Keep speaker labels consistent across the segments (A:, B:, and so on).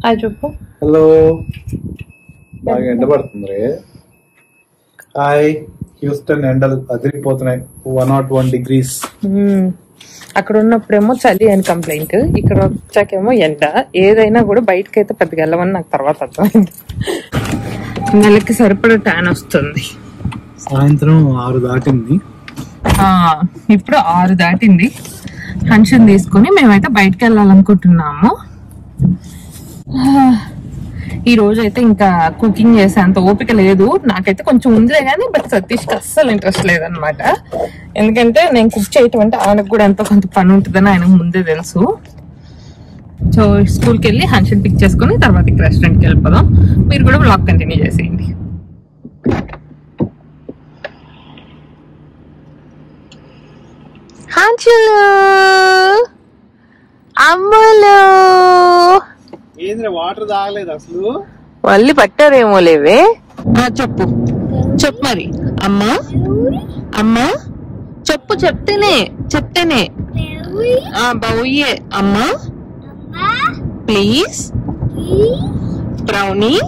A: అది చెప్పు
B: హలో బాగా ఎండ పడుతుంది రే హాయ్ హ్యూస్టన్ ఎండలు అదిరిపోతున్నాయి one nought one degrees
A: hmm. అక్కడ ఉన్నప్పుడేమో చలి అని కంప్లైంట్ ఇక్కడ వచ్చాకేమో ఎండ ఏదైనా కూడా బయటకి అయితే పెద్దగా వెళ్ళమని నాకు తర్వాత అర్థమైంది నెలకి సరిపడా ట్యాన్ వస్తుంది
B: సాయంత్రం ఆరు దాటింది
A: ఆ, ఇప్పుడు ఆరు దాటింది హన్షన్ తీసుకొని మేమైతే బయటకు వెళ్ళాలనుకుంటున్నాము ఆ, ఈ రోజు అయితే ఇంకా కుకింగ్ చేసేంత ఓపిక లేదు నాకైతే కొంచెం ఉందిలే కానీ బట్ సతీష్కి అస్సలు ఇంట్రెస్ట్ లేదనమాట ఎందుకంటే నేను కుక్ చేయటం అంటే ఆయనకు కూడా ఎంతో కొంత పని ఉంటుందని ఆయనకు ముందే తెలుసు సో స్కూల్కి వెళ్ళి హన్షన్ పిక్ చేసుకొని తర్వాత రెస్టారెంట్కి వెళ్ళిపోదాం మీరు కూడా బ్లాగ్ కంటిన్యూ చేసేయండి హన్షులు అమ్ములు
B: ఏంద్ర వాటర్ తాగలేదు అసలు
A: మళ్ళీ పట్టారేమో లేవే చెప్పు చెప్పు మరి అమ్మా అమ్మా చెప్పు చెప్తేనే చెప్తేనే ఆ బౌయే అమ్మా ప్లీజ్ బ్రౌనీ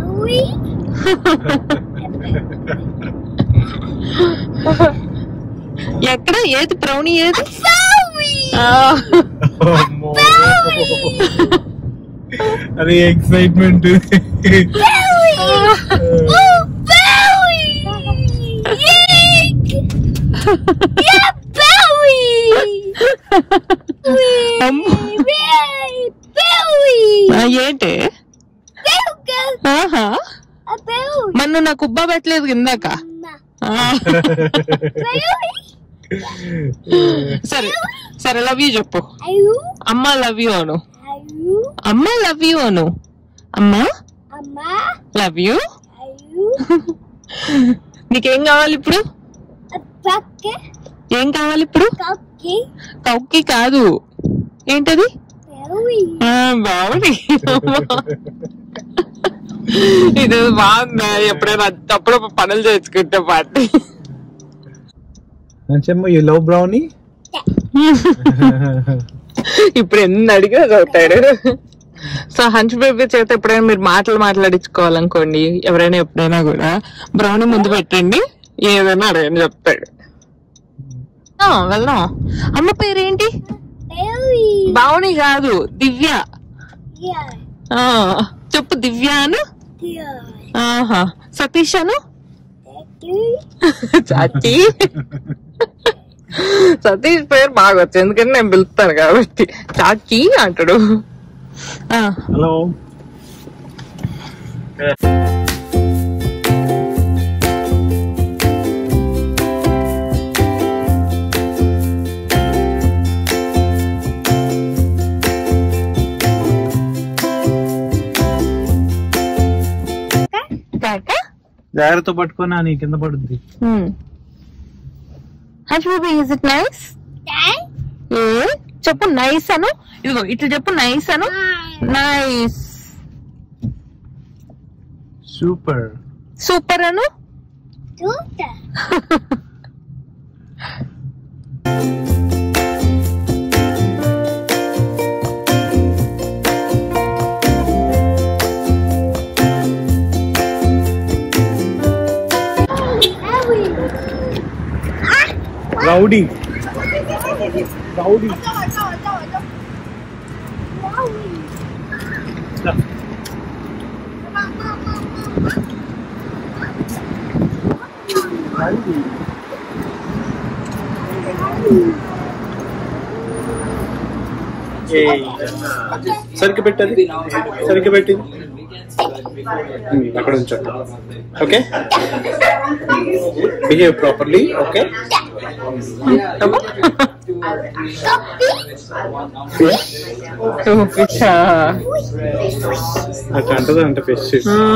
A: ఎక్కడ ఏది బ్రౌనీ ఏది ఆ,
B: అరే ఎక్సైట్మెంట్
A: అమ్మో. ఆ, ఏంటి ఆహా మన్ను నాకు ఉబ్బా పెట్టలేదు ఇందాక ఆ. సరే సరే లవ్ యూ చెప్పు అమ్మ లవ్ యూ అను అమ్మ లవ్ యూ అను అమ్మా లవ్ యూ నీకేం కావాలి ఇప్పుడు ఏం కావాలి ఇప్పుడు కౌకి కాదు ఏంటది ఆ, బాగుంది ఇది బాగుందా ఎప్పుడైనా అప్పుడు పనులు చేసుకుంటే పాటి
B: చెమ్మ యూ లవ్ బ్రౌనీ
A: ఇప్పుడు ఎన్ని అడిగినా చదువుతాడు సో హంచ్ బేబీ చేత ఎప్పుడైనా మీరు మాటలు మాట్లాడించుకోవాలనుకోండి ఎవరైనా ఎప్పుడైనా కూడా బ్రౌనీ ముందు పెట్టండి ఏదైనా అడగని చెప్తాడు ఆ, వెళ్దాం అమ్మ పేరేంటి బావుని కాదు దివ్య ఆ చెప్పు దివ్య అను ఆహా సతీష్ అను చాచి సతీష్ పేరు బాగా వచ్చు ఎందుకంటే నేను పిలుస్తాను కాబట్టి చాచి అంటాడు ఆ,
B: హలో
A: కాక
B: జాగ్రత్త పట్టుకున్నా నీ కింద పడుద్ది
A: hunch baby is it nice ఏ చెప్పు నైస్ అను ఇదిగో ఇట్లా చెప్పు నైస్ అను నైస్
B: సూపర్
A: సూపర్ అను
B: రౌడీ రౌడీ సరికి పెట్టది సరికి పెట్టి అక్కడ ఉంచండి ఓకే బిహేవ్ ప్రాపర్లీ ఓకే అట్లా అంటది అంట ఫిష్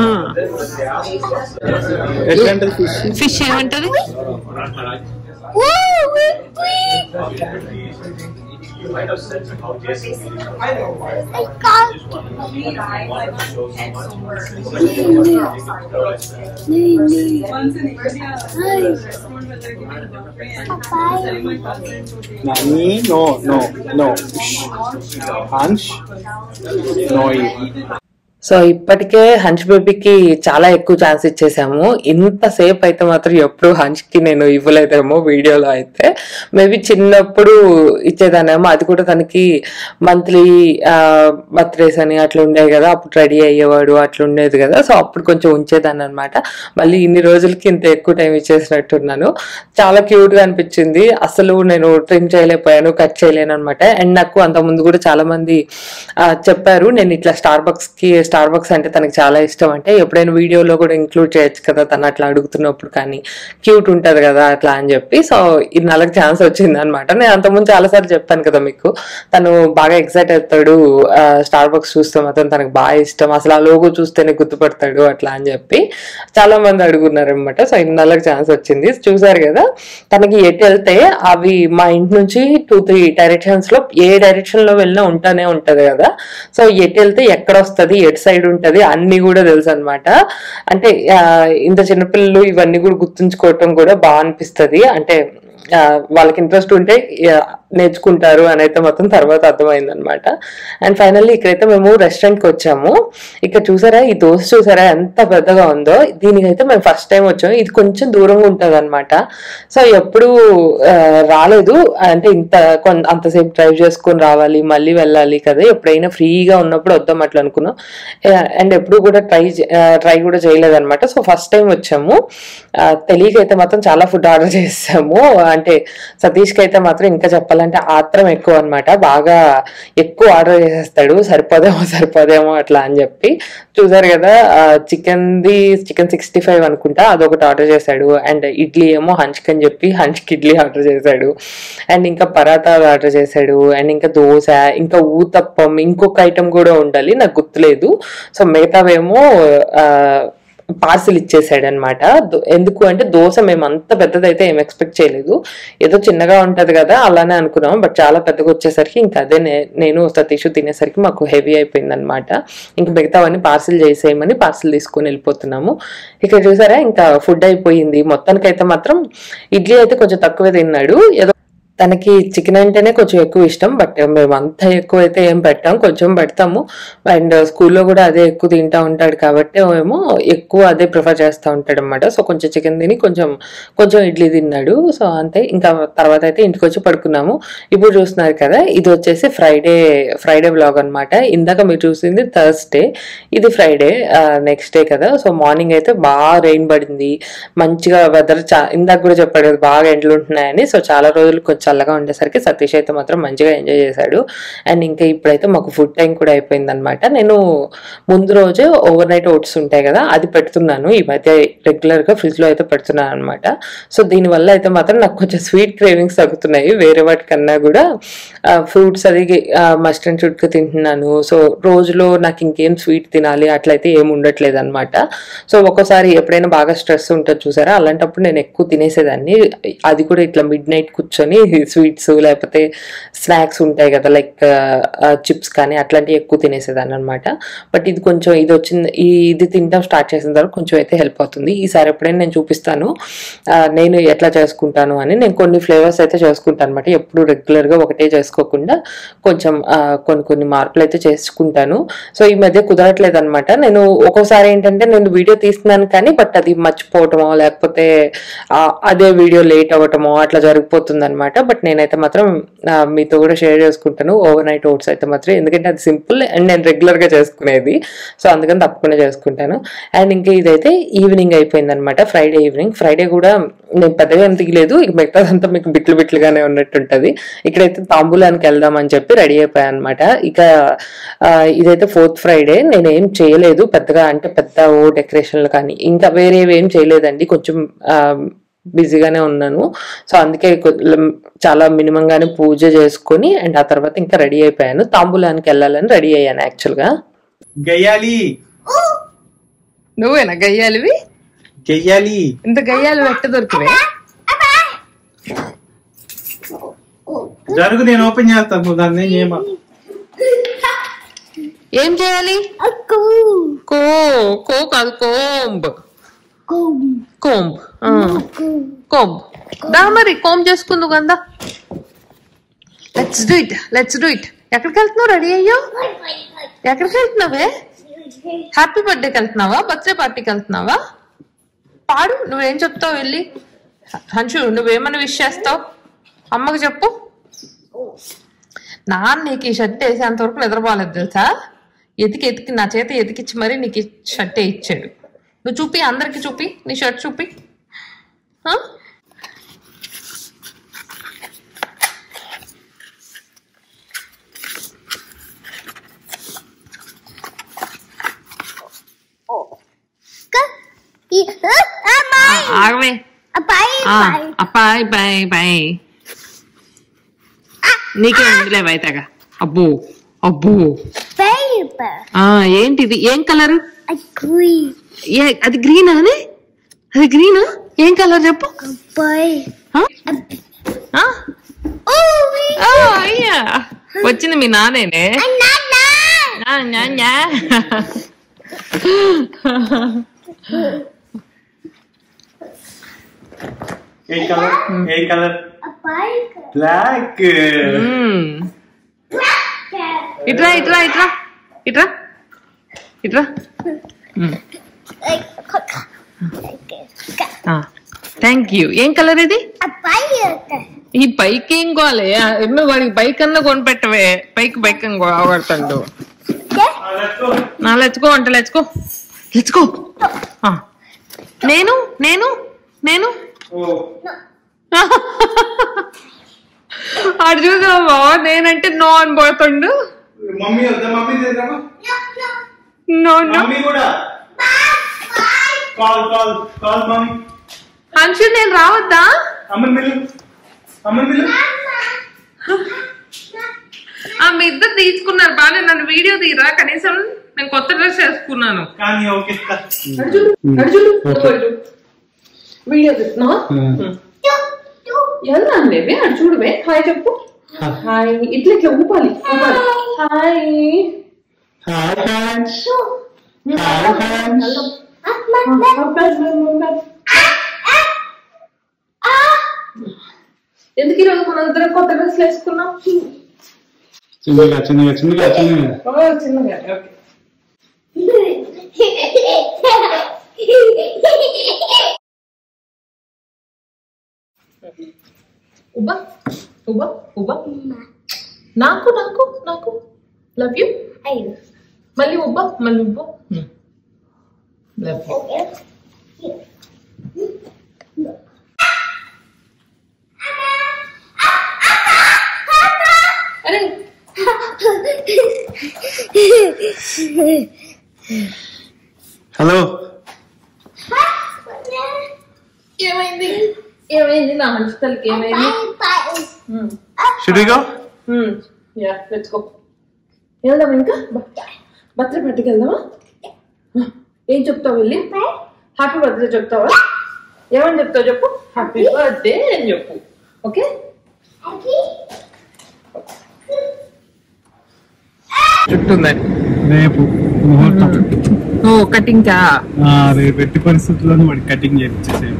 B: ఎట్లా అంటది ఫిష్
A: ఫిష్ ఏమంటది
B: Nani? No, no, no. Shh. Ansh? No.
A: So ఇప్పటికే హంచ్ బేబీకి చాలా ఎక్కువ ఛాన్స్ ఇచ్చేసాము ఇంతసేపు అయితే మాత్రం ఎప్పుడు హంచ్కి నేను ఇవ్వలేదేమో వీడియోలో అయితే మేబీ చిన్నప్పుడు ఇచ్చేదానేమో అది కూడా తనకి మంత్లీ బర్త్డేస్ అని అట్లా ఉండేవి కదా అప్పుడు రెడీ అయ్యేవాడు అట్లా ఉండేది కదా సో అప్పుడు కొంచెం ఉంచేదాన్ని అనమాట మళ్ళీ ఇన్ని రోజులకి ఇంత ఎక్కువ టైం ఇచ్చేసినట్టున్నాను చాలా క్యూట్ గా అనిపించింది అసలు నేను ట్రిమ్ చేయలేకపోయాను కట్ చేయలేను అనమాట అండ్ నాకు అంత ముందు కూడా చాలా మంది ఆ, చెప్పారు నేను ఇట్లా స్టార్ బక్స్ కి స్టార్ బక్స్ అంటే తనకి చాలా ఇష్టం అంటే ఎప్పుడైనా వీడియోలో కూడా ఇంక్లూడ్ చేయొచ్చు కదా తను అట్లా అడుగుతున్నప్పుడు కానీ క్యూట్ ఉంటది కదా అట్లా అని చెప్పి సో ఇది నెలకు ఛాన్స్ వచ్చింది అనమాట నేను అంతకుముందు చాలా సార్లు చెప్పాను కదా మీకు తను బాగా ఎక్సైట్ అవుతాడు స్టార్ బక్స్ చూస్తే మాత్రం తనకు బాగా ఇష్టం అసలు ఆ లోగో చూస్తేనే గుర్తుపడతాడు అట్లా అని చెప్పి చాలా మంది అడుగున్నారు అనమాట సో ఇన్నాళ్ళకి ఛాన్స్ వచ్చింది చూసారు కదా తనకి ఎటు వెళ్తే అవి మా ఇంటి నుంచి టూ త్రీ డైరెక్షన్స్ లో ఏ డైరెక్షన్ లో వెళ్ళినా ఉంటానే ఉంటది కదా సో ఎటు వెళ్తే ఎక్కడ వస్తది ఎటు సైడ్ ఉంటది అన్ని కూడా తెలుసు అనమాట అంటే ఆ, ఇంత చిన్నపిల్లలు ఇవన్నీ కూడా గుర్తుంచుకోవటం కూడా బాగా అనిపిస్తది అంటే ఆ, వాళ్ళకి ఇంట్రెస్ట్ ఉంటే ఆ, నేర్చుకుంటారు అని అయితే మొత్తం తర్వాత అర్థమైంది అనమాట అండ్ ఫైనల్లీ ఇక్కడైతే మేము restaurant కి వచ్చాము ఇక్కడ చూసారా ఈ దోశ చూసారా ఎంత పెద్దగా ఉందో దీనికైతే మేము ఫస్ట్ టైం వచ్చాము ఇది కొంచెం దూరంగా ఉంటుంది అనమాట సో ఎప్పుడు ఆ, రాలేదు అంటే ఇంత కొన్- అంతసేపు డ్రైవ్ చేసుకొని రావాలి మళ్ళీ వెళ్ళాలి కదా ఎప్పుడైనా ఫ్రీగా ఉన్నప్పుడు వద్దాం అట్లా అనుకున్నాం అండ్ ఎప్పుడు కూడా ట్రై ట్రై కూడా చేయలేదు అనమాట సో ఫస్ట్ టైం వచ్చాము ఆ, తెలియక అయితే మాత్రం చాలా ఫుడ్ ఆర్డర్ చేసాము అంటే సతీష్కి అయితే మాత్రం ఇంకా చెప్పాలంటే ఆత్రం ఎక్కువ అన్నమాట బాగా ఎక్కువ ఆర్డర్ చేసేస్తాడు సరిపోదేమో సరిపోదేమో అట్లా అని చెప్పి చూసారు కదా చికెన్ది చికెన్ సిక్స్టీ ఫైవ్ అనుకుంటా అదొకటి ఆర్డర్ చేశాడు అండ్ ఇడ్లీ ఏమో హంచ్కి అని చెప్పి హంచ్కి ఇడ్లీ ఆర్డర్ చేశాడు అండ్ ఇంకా పరాటా ఆర్డర్ చేశాడు అండ్ ఇంకా దోశ ఇంకా ఊతప్పం ఇంకొక ఐటమ్ కూడా ఉండాలి నాకు గుర్తులేదు సో మిగతావేమో ఆ, పార్సిల్ ఇచ్చేసాడు అనమాట ఎందుకు అంటే దోశ మేము అంత పెద్దదైతే ఏం ఎక్స్పెక్ట్ చేయలేదు ఏదో చిన్నగా ఉంటది కదా అలానే అనుకున్నాం బట్ చాలా పెద్దగా వచ్చేసరికి ఇంకా అదే నే- నేను సతీష్ తినేసరికి మాకు హెవీ అయిపోయింది అనమాట ఇంకా మిగతావన్నీ పార్సిల్ చేసేయమని పార్సిల్ తీసుకొని వెళ్ళిపోతున్నాము ఇక్కడ చూసారా ఇంకా ఫుడ్ అయిపోయింది మొత్తానికైతే మాత్రం ఇడ్లీ అయితే కొంచెం తక్కువే తిన్నాడు ఏదో తనకి చికెన్ అంటేనే కొంచెం ఎక్కువ ఇష్టం బట్ మేము అంత ఎక్కువ అయితే ఏం పెట్టాం కొంచెం పెడతాము అండ్ స్కూల్లో కూడా అదే ఎక్కువ తింటా ఉంటాడు కాబట్టి ఏమో ఎక్కువ అదే ప్రిఫర్ చేస్తూ ఉంటాడు అనమాట సో కొంచెం చికెన్ తిని కొంచెం కొంచెం ఇడ్లీ తిన్నాడు సో అంతే ఇంకా తర్వాత అయితే ఇంటికి వచ్చి పడుకున్నాము ఇప్పుడు చూస్తున్నారు కదా ఇది వచ్చేసి ఫ్రైడే ఫ్రైడే బ్లాగ్ అన్నమాట ఇందాక మీరు చూసింది థర్స్డే ఇది ఫ్రైడే నెక్స్ట్ డే కదా సో మార్నింగ్ అయితే బాగా రెయిన్ పడింది మంచిగా వెదర్ చా ఇందాక కూడా చెప్పాడు కదా బాగా ఎండలు ఉంటున్నాయని సో చాలా రోజులు కొంచెం చల్లగా ఉండేసరికి సతీష్ అయితే మాత్రం మంచిగా ఎంజాయ్ చేశాడు అండ్ ఇంకా ఇప్పుడైతే మాకు ఫుడ్ టైం కూడా అయిపోయింది అనమాట నేను ముందు రోజు ఓవర్ నైట్ ఓట్స్ ఉంటాయి కదా అది పెడుతున్నాను ఈ మధ్య రెగ్యులర్ గా ఫ్రిడ్జ్ లో అయితే పెడుతున్నాను అనమాట సో దీనివల్ల అయితే మాత్రం నాకు కొంచెం స్వీట్ క్రేవింగ్స్ తగ్గుతున్నాయి వేరే వాటికన్నా కూడా ఫ్రూట్స్ అది మస్ట్ అండ్ షుడ్ గా తింటున్నాను సో రోజులో నాకు ఇంకేం స్వీట్ తినాలి అట్లయితే ఏం ఉండట్లేదు అనమాట సో ఒక్కోసారి ఎప్పుడైనా బాగా స్ట్రెస్ ఉంటుంది చూసారా అలాంటప్పుడు నేను ఎక్కువ తినేసేదాన్ని అది కూడా ఇట్లా మిడ్ నైట్ కూర్చొని స్వీట్స్ లేకపోతే స్నాక్స్ ఉంటాయి కదా లైక్ చిప్స్ కానీ అట్లాంటివి ఎక్కువ తినేసేదాన్ని అనమాట బట్ ఇది కొంచెం ఇది వచ్చింది ఈ ఇది తినడం స్టార్ట్ చేసిన తర్వాత కొంచెం అయితే హెల్ప్ అవుతుంది ఈసారి ఎప్పుడైనా నేను చూపిస్తాను ఆ, నేను ఎట్లా చేసుకుంటాను అని నేను కొన్ని ఫ్లేవర్స్ అయితే చేసుకుంటాను అనమాట ఎప్పుడు రెగ్యులర్ గా ఒకటే చేసుకోకుండా కొంచెం ఆ, కొన్ని కొన్ని మార్పులు అయితే చేసుకుంటాను సో ఈ మధ్య కుదరట్లేదు అనమాట నేను ఒక్కోసారి ఏంటంటే నేను వీడియో తీస్తున్నాను కానీ బట్ అది మర్చిపోవటమో లేకపోతే ఆ, అదే వీడియో లేట్ అవ్వటమో అట్లా జరిగిపోతుంది అనమాట బట్ నేనైతే మాత్రం ఆ, మీతో కూడా షేర్ చేసుకుంటాను ఓవర్ నైట్ ఓట్స్ అయితే మాత్రం ఎందుకంటే అది సింపుల్ అండ్ నేను రెగ్యులర్ గా చేసుకునేది సో అందుకని తప్పకుండా చేసుకుంటాను అండ్ ఇంకా ఇదైతే ఈవినింగ్ అయిపోయింది అనమాట ఫ్రైడే ఈవినింగ్ ఫ్రైడే కూడా నేను పెద్దగా ఏం దిగలేదు ఇక మిగతాదంతా మీకు బిట్లు బిట్లుగానే ఉన్నట్టుంటది ఇక్కడైతే తాంబూలానికి వెళ్దాం అని చెప్పి రెడీ అయిపోయాను అనమాట ఇక ఆ, ఇదైతే ఫోర్త్ ఫ్రైడే నేను ఏం చేయలేదు పెద్దగా అంటే పెద్ద ఓ డెకరేషన్లు కానీ ఇంకా వేరేవి ఏం చేయలేదండి కొంచెం ఆ, బిజీగానే ఉన్నాను సో అందుకే కొ- చాలా మినిమం గానే పూజ చేసుకొని అండ్ ఆ తర్వాత ఇంకా రెడీ అయిపోయాను తాంబూలానికి వెళ్ళాలని రెడీ అయ్యాను యాక్చువల్ గా
B: గయ్యాలి
A: నువ్వేనా గయ్యాలివి
B: గయ్యాలి
A: ఇంత గయ్యాలు ఎట్ట దొరికివే
B: జరుగు నేను ఓపెన్ చేస్తాను నువ్వు దాన్ని ఏం చేయమా
A: ఏం చేయాలి కో కో కాదు కోంబ్ కోంబ్ ఆ. కోంబ్ దా మరి కోంబ్ చేసుకుందు కదా let's do it let's do it ఎక్కడికి వెళ్తున్నావు రెడీ అయ్యో ఎక్కడికి వెళ్తున్నావే హ్యాపీ బర్త్డేకి వెళ్తున్నావా బర్త్డే పార్టీకి వెళ్తున్నావా పాడు నువ్వేం చెప్తావు వెళ్ళి హంచు నువ్వేమని విష్ చేస్తావు అమ్మకు చెప్పు నాన్న నీకు ఈ షర్ట్ వేసేంత వరకు నిద్రపోలేదు తెలుసా ఎతికి ఎతికి నా చేత ఎతికిచ్చి మరీ నీకు ఈ షర్ట్ ఇచ్చాడు నువ్వు చూపి అందరికి చూపి నీ షర్ట్ చూపి ఆ? ఆగవే ఆ, అప్పాయ్ బాయ్ బాయ్ నీకే ఉందిలే బయటగా అబ్బో అబ్బో ఆ ఏంటిది ఏం కలర్ ఏ అది గ్రీన్ అని అది గ్రీన్ ఏం కలర్ చెప్పు ఆ? ఆ? ఆ, అయ్యా వచ్చింది మీ నానేనే నా, నా, నా.
B: ఏ కలర్ ఏ కలర్ బ్లాక్
A: మ్మ్. ఇట్రా ఇట్రా ఇట్రా ఇట్రా ఇట్రా థ్యాంక్ యూ ఏం కలర్ ఇది ఈ బైక్ ఏం కోవాలి ఎన్నో వాడికి బైక్ అన్నా కొనిపెట్టవే బైక్ బైక్ అని కొడతాడు నా లెచ్చుకో అంట లెచ్చుకో లెచ్చుకో నేను నేను నేను ఆడు చూసావా నేనంటే నో అని పోతుండు
B: మమ్మీ వద్దా మమ్మీ చేద్దామా
A: నో నో
B: మమ్మీ కూడా call call call mummy
A: Anshu నేను రావద్దా
B: అమ్మని మిల్లు అమ్మని మిల్లు
A: ఆ మీ ఇద్దరు తీసుకున్నారు బాగా నన్ను వీడియో తీరా కనీసం నేను కొత్త డ్రెస్ వేసుకున్నాను
B: కానీ ఓకే
A: వీడియో తీస్తున్నా ఎలా లేవే అడు చూడవే హాయ్ చెప్పు హాయ్ ఇట్లా ఇట్లా ఊపాలి ఊపాలి hi
B: hi friends hi friends
A: ఎందుకు ఈరోజు మన ఇద్దరం కొత్త డ్రెస్లు వేసుకున్నాం
B: చిన్నగా చిన్నగా చిన్నగా చిన్నగా
A: ఓ, చిన్నగా ఓకే ఉబ్బా ఉబ్బా ఉబ్బా నాకు నాకు నాకు లవ్ యూ మళ్ళీ ఉబ్బా మళ్ళీ ఉబ్బా లవ్ యూ అరే
B: హలో
A: ఏమైంది ఏమైంది నా మంచి తల్లికి ఏమైంది
B: should we go
A: yeah let's go వెళ్దాం ఇంకా బర్త్డే పార్టీకి వెళ్దామా ఏం చెప్తావు వెళ్ళి హ్యాపీ బర్త్డే చెప్తావా ఏమని చెప్తావు చెప్పు హ్యాపీ బర్త్డే అని చెప్పు ఓకే చుట్టుందని
B: రేపు ముహూర్తం
A: ఓ కటింగ్ కా
B: ఆ, రేపు ఎట్టి పరిస్థితుల్లోనూ వాడి కటింగ్ చేయించేసేది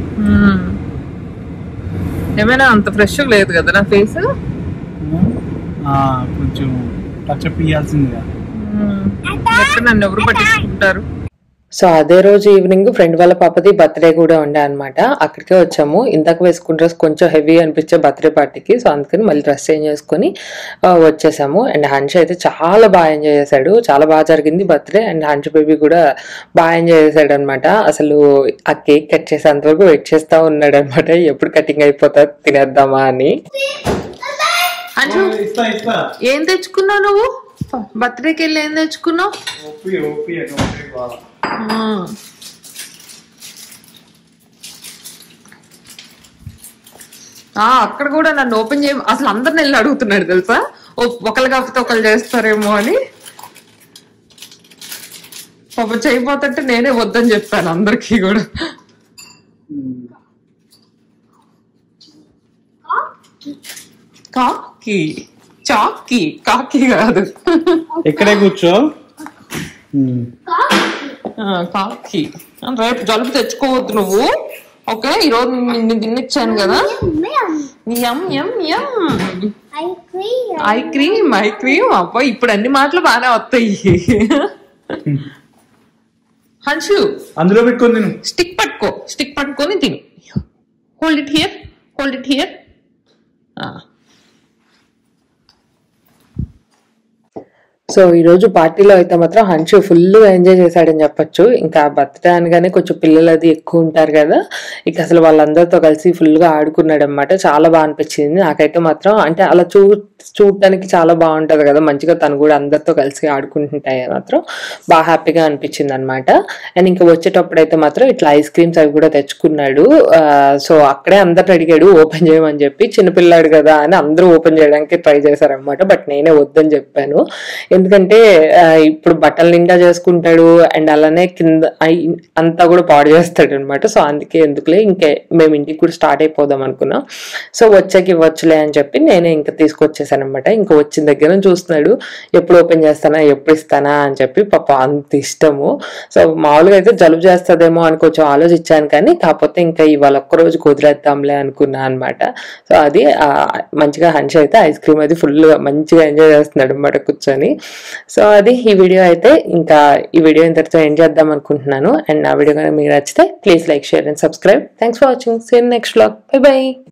A: ఏమైనా అంత ఫ్రెష్ లేదు కదా నా ఫేస్
B: ఆ, కొంచెం టచ్ అప్ ఇవ్వాల్సిందిగా
A: ఎక్కడ నన్ను ఎవరు పట్టించుకుంటారు
C: సో అదే రోజు ఈవినింగ్ ఫ్రెండ్ వాళ్ళ పాపది బర్త్డే కూడా ఉండే అనమాట అక్కడికే వచ్చాము ఇందాక వేసుకున్న డ్రెస్ కొంచెం హెవీ అనిపించే బర్త్డే పార్టీకి సో అందుకని మళ్ళీ డ్రెస్ చేంజ్ చేసుకొని ఆ, వచ్చేసాము అండ్ హన్ష్ అయితే చాలా బాగా ఎంజాయ్ చేశాడు చాలా బాగా జరిగింది బర్త్డే అండ్ హన్ష్ బేబీ కూడా బాగా ఎంజాయ్ చేశాడు అనమాట అసలు ఆ కేక్ కట్ చేసేంత వరకు వెయిట్ చేస్తా ఉన్నాడు అనమాట ఎప్పుడు కటింగ్ అయిపోతా తినేద్దామా అని
A: అంజు
B: ఇస్తా ఇస్తా
A: ఏం తెచ్చుకున్నావు నువ్వు బర్త్డేకి వెళ్ళి ఏం తెచ్చుకున్నావు
B: ఓపి ఓపి అని ఓపి బాగా
A: ఆ అక్కడ కూడా నన్ను ఓపెన్ చేయ అసలు అందరిని వెళ్ళి అడుగుతున్నాడు తెలుసా ఓ- ఒకళ్ళు కాకపోతే ఒకళ్ళు చేస్తారేమో అని పాప చేయబోతుంటే నేనే వద్దని చెప్పాను అందరికీ కూడా కాకి చాకి కాకి కాదు
B: ఇక్కడే కూర్చో
A: ఆ, కాకి రేపు జలుబు తెచ్చుకోవద్దు నువ్వు ఓకే ఈరోజు నిన్ను తినిచ్చాను కదా yum yum yum ice cream ice cream అబ్బా ఇప్పుడు అన్ని మాటలు బాగానే వస్తాయి హన్షు
B: అందులో పెట్టుకొని తిను
A: స్టిక్ పట్టుకో స్టిక్ పట్టుకొని తిను hold it here hold it here
C: so ఈ రోజు పార్టీలో అయితే మాత్రం హన్షు ఫుల్ ఎంజాయ్ చేశాడని చెప్పొచ్చు ఇంకా బర్త్డే అనగానే కొంచెం పిల్లలు అది ఎక్కువ ఉంటారు కదా ఇక అసలు వాళ్ళందరితో కలిసి full గా ఆడుకున్నాడు అనమాట చాలా బాగా అనిపించింది నాకైతే మాత్రం అంటే అలా చూ చూడటానికి చాలా బాగుంటది కదా మంచిగా తను కూడా అందరితో కలిసి ఆడుకుంటుంటాయి మాత్రం బాగా హ్యాపీగా అనిపించింది అనమాట అండ్ ఇంకా వచ్చేటప్పుడు అయితే మాత్రం ఇట్లా ఐస్ క్రీమ్స్ అవి కూడా తెచ్చుకున్నాడు సో అక్కడే అందరు అడిగాడు ఓపెన్ చేయమని చెప్పి చిన్నపిల్లాడు కదా అని అందరూ ఓపెన్ చేయడానికి ట్రై చేశారనమాట బట్ నేనే వద్దని చెప్పాను ఎందుకంటే ఆ, ఇప్పుడు బట్టలు నిండా చేసుకుంటాడు అండ్ అలానే కింద ఐ- అంతా కూడా పాడు చేస్తాడు అనమాట సో అందుకే ఎందుకులే ఇంకే మేము ఇంటికి కూడా స్టార్ట్ అయిపోదాం అనుకున్నాం సో వచ్చాక ఇవ్వచ్చులే అని చెప్పి నేనే ఇంకా తీసుకొచ్చేసాను అనమాట ఇంకా వచ్చిన దగ్గర నుంచి చూస్తున్నాడు ఎప్పుడు ఓపెన్ చేస్తానా ఎప్పుడు ఇస్తానా అని చెప్పి పాప అంత ఇష్టము సో మామూలుగా అయితే జలుబు చేస్తుందేమో అని కొంచెం ఆలోచించాను కానీ కాకపోతే ఇంకా ఇవాళ ఒక్కరోజు కుదిరేద్దాంలే అనుకున్నా అనమాట సో అది ఆ, మంచిగా హన్షి అయితే ఐస్ క్రీమ్ అది ఫుల్ మంచిగా ఎంజాయ్ చేస్తున్నాడు అనమాట కూర్చొని సో అది ఈ వీడియో అయితే ఇంకా ఈ వీడియో ఇంతటితో ఎండ్ చేద్దాం అనుకుంటున్నాను అండ్ నా వీడియో కనుక మీకు నచ్చితే please like share and subscribe thanks for watching same next vlog bye by